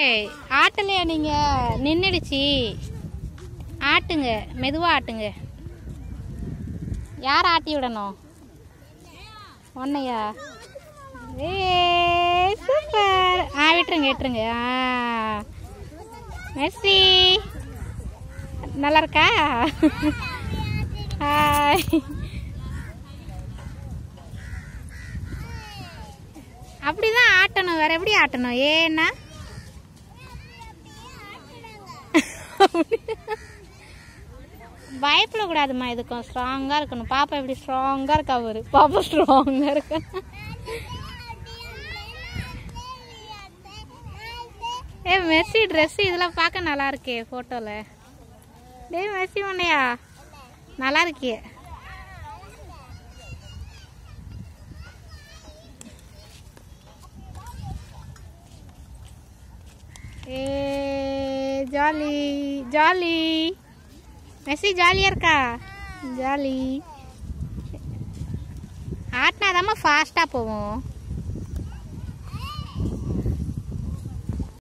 ஏய் ஆட்டலையா நீங்க நின்றுடுச்சு ஆட்டுங்க மெதுவாக ஆட்டுங்க யார் ஆட்டி விடணும் ஒன்னையா ஏ சூப்பர் ஆ விட்டுருங்க விட்டுருங்க ஆ மெர்சி நல்லா இருக்கா ஹாய் அப்படிதான் ஆட்டணும் வேற எப்படி ஆட்டணும் ஏன்னா பயப்படக்கூடாதும்மா இதுக்கும் ஸ்ட்ராங்காக இருக்கணும் பாப்பா எப்படி ஸ்ட்ராங்காக இருக்கா அவரு பாப்பா ஸ்ட்ராங்காக இருக்கா ஏ மெர்சி ட்ரெஸ் இதெல்லாம் பார்க்க நல்லா இருக்கே ஃபோட்டோவில் டேய் மெர்சி மண்டையா நல்லா இருக்கே ஏ ஜாலி ஜாலி மெஸ்ஸி ஜாலியாக இருக்கா ஜாலி ஆட்டினாதாம்மா ஃபாஸ்ட்டாக போவோம்